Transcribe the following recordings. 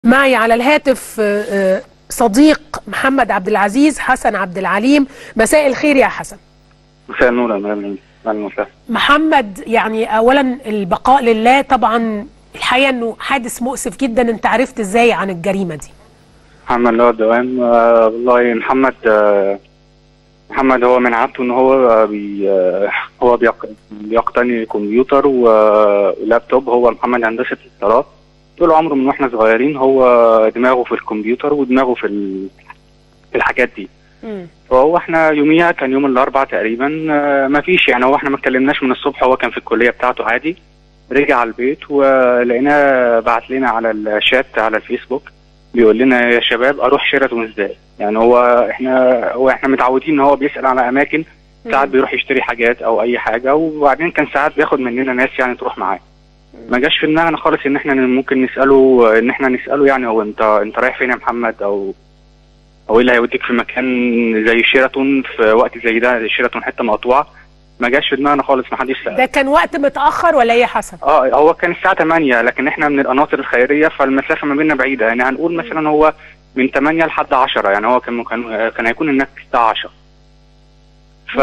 معي على الهاتف آه، آه، صديق محمد عبد العزيز حسن عبد العليم مساء الخير يا حسن مساء النور يا مدام اهلا وسهلا محمد يعني اولا البقاء لله طبعا الحقيقه انه حادث مؤسف جدا انت عرفت ازاي عن الجريمه دي محمد اللي هو الدوام آه والله محمد آه محمد هو من عادته ان هو آه بي آه هو بيق- بيقتني كمبيوتر و- ولابتوب هو محمد هندسه اتصالات طول عمره من واحنا صغيرين هو دماغه في الكمبيوتر ودماغه في ال- في الحاجات دي مم. فهو احنا يوميها كان يوم الاربعاء تقريبا آه، ما فيش يعني هو احنا ما اتكلمناش من الصبح هو كان في الكليه بتاعته عادي رجع على البيت ولقيناه بعت لنا على الشات على الفيسبوك بيقول لنا يا شباب اروح شيراتون ازاي يعني هو احنا هو احنا متعودين ان هو بيسال على اماكن ساعات بيروح يشتري حاجات او اي حاجه وبعدين كان ساعات بياخد مننا ناس يعني تروح معاه ما جاش في دماغنا خالص ان احنا ممكن نساله ان احنا نساله يعني هو انت انت رايح فين يا محمد او او ايه اللي هيوديك في مكان زي شيراتون في وقت زي ده شيراتون حته مقطوعه ما جاش في دماغنا خالص ما حدش سال ده كان وقت متاخر ولا ايه يا حسن اه هو كان الساعه 8 لكن احنا من القناطر الخيريه فالمسافه ما بيننا بعيده يعني هنقول مثلا هو من 8 لحد 10 يعني هو كان كان كان هيكون هناك الساعه 10 ف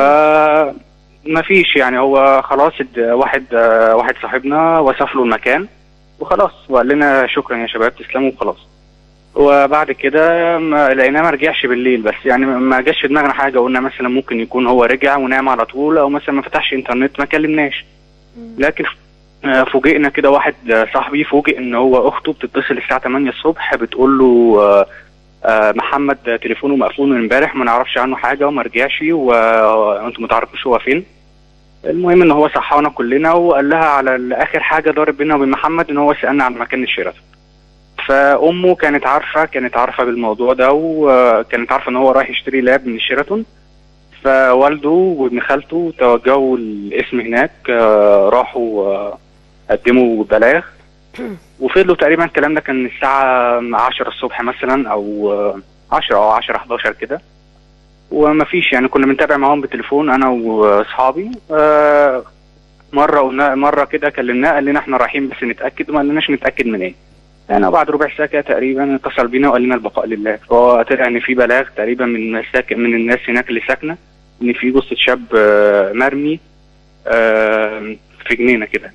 ما فيش يعني هو خلاص اد- واحد آه، واحد صاحبنا وصف له المكان وخلاص وقال لنا شكرا يا شباب تسلموا وخلاص وبعد كده ما لقيناه ما رجعش بالليل بس يعني ما جاش في دماغنا حاجه قلنا مثلا ممكن يكون هو رجع ونام على طول او مثلا ما فتحش انترنت ما كلمناش لكن آه، فوجئنا كده واحد آه، صاحبي فوجئ ان هو اخته بتتصل الساعه 8 الصبح بتقول له آه، آه، محمد آه، تليفونه مقفول من امبارح ما نعرفش عنه حاجه وما رجعش وانتم ما تعرفوش هو فين المهم ان هو صحانا كلنا وقال لها على ال- اخر حاجه ضارب بيننا وبين محمد ان هو سالنا عن مكان الشيراتون فامه كانت عارفه كانت عارفه بالموضوع ده وكانت عارفه ان هو رايح يشتري لاب من الشيراتون فوالده وابن خالته توجهوا الاسم هناك آه، راحوا آه، قدموا بلاغ وفضلوا تقريبا الكلام ده كان الساعة 10 الصبح مثلا أو آه، 10 أو 10 11 كده وما فيش يعني كنا بنتابع معاهم بالتليفون أنا وأصحابي آه، مرة قلنا مرة كده كلمناه قال لنا إحنا رايحين بس نتأكد وما قالناش نتأكد من إيه يعني بعد ربع ساعة كده تقريبا اتصل بينا وقال لنا البقاء لله فهو طلع إن في بلاغ تقريبا من الساك- من الناس هناك اللي ساكنة إن في جثة شاب آه، مرمي آه، في جنينة كده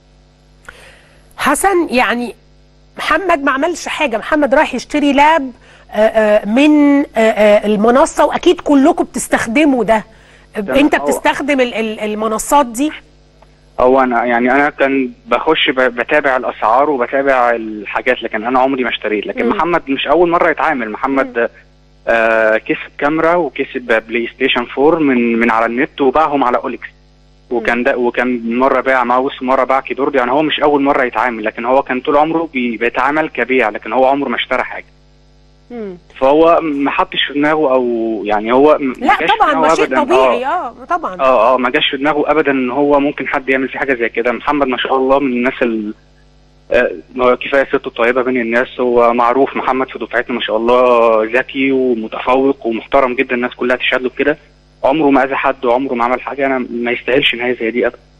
حسن يعني محمد ما عملش حاجه محمد رايح يشتري لاب آه، آه، من آه، آه، المنصه واكيد كلكم بتستخدموا ده انت هو- بتستخدم ال- ال- المنصات دي هو انا يعني انا كان بخش ب- بتابع الاسعار وبتابع الحاجات لكن انا عمري ما اشتريت لكن مم. محمد مش اول مره يتعامل محمد آه كسب كاميرا وكسب بلاي ستيشن 4 من من على النت وباعهم على اوليكس وكان ده وكان مره باع ماوس ومره باع كيبورد يعني هو مش اول مره يتعامل لكن هو كان طول عمره بي- بيتعامل كبيع لكن هو عمره ما اشترى حاجه مم. فهو ما حطش في دماغه او يعني هو م- ما لا جاش في طبعا دماغه ده شيء أبداً. طبيعي آه. اه طبعا اه اه ما جاش في دماغه ابدا ان هو ممكن حد يعمل فيه حاجه زي كده محمد ما شاء الله من الناس ال آه، هو كفايه سته طيبه بين الناس هو معروف محمد في دفعتنا ما شاء الله ذكي ومتفوق ومحترم جدا الناس كلها تشهد له كده عمره ما اذى حد وعمره ما عمل حاجه انا ما يستاهلش نهايه زي دي ابدا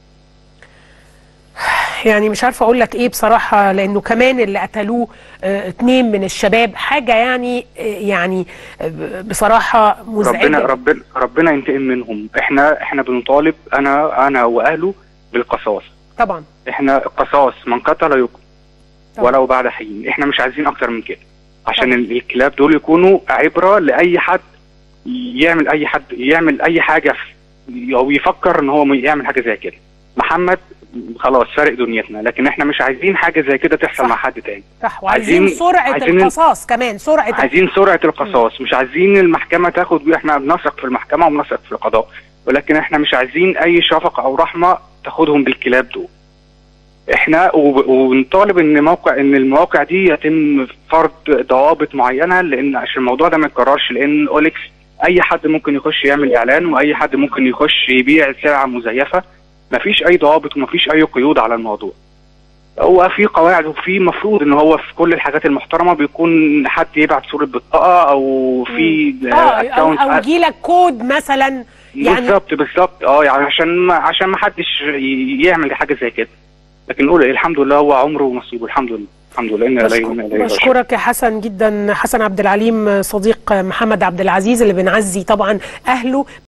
يعني مش عارفه اقول لك ايه بصراحه لانه كمان اللي قتلوه آه، اتنين من الشباب حاجه يعني آه، يعني آه، بصراحه مزعجه ربنا ربنا ربنا ينتقم منهم احنا احنا بنطالب انا انا واهله بالقصاص طبعا احنا القصاص من قتل يقتل طبعا. ولو بعد حين احنا مش عايزين اكتر من كده عشان ال- الكلاب دول يكونوا عبره لاي حد يعمل اي حد يعمل اي حاجه في او يفكر ان هو يعمل حاجه زي كده محمد خلاص فارق دنيتنا لكن احنا مش عايزين حاجه زي كده تحصل صح. مع حد تاني صح وعايزين عايزين- سرعه عايزين- القصاص كمان سرعه عايزين سرعه القصاص مش عايزين المحكمه تاخد احنا بنثق في المحكمه وبنثق في القضاء ولكن احنا مش عايزين اي شفقه او رحمه تاخدهم بالكلاب دول احنا وب- ونطالب ان موقع ان المواقع دي يتم فرض ضوابط معينه لان عشان الموضوع ده ما يتكررش لان اوليكس اي حد ممكن يخش يعمل اعلان واي حد ممكن يخش يبيع سلعه مزيفه مفيش اي ضوابط ومفيش اي قيود على الموضوع هو في قواعد وفي مفروض ان هو في كل الحاجات المحترمه بيكون حد يبعت صوره بطاقه او في اه او, account أو يجي لك كود مثلا يعني بالظبط بالظبط اه يعني عشان ما عشان ما حدش ي- يعمل حاجه زي كده لكن نقول الحمد لله هو عمره ونصيبه الحمد لله الحمد لله إنا إليه وإنا إليه راجعون. بشكرك يا حسن جدا حسن عبد العليم صديق محمد عبد العزيز اللي بنعزي طبعا اهله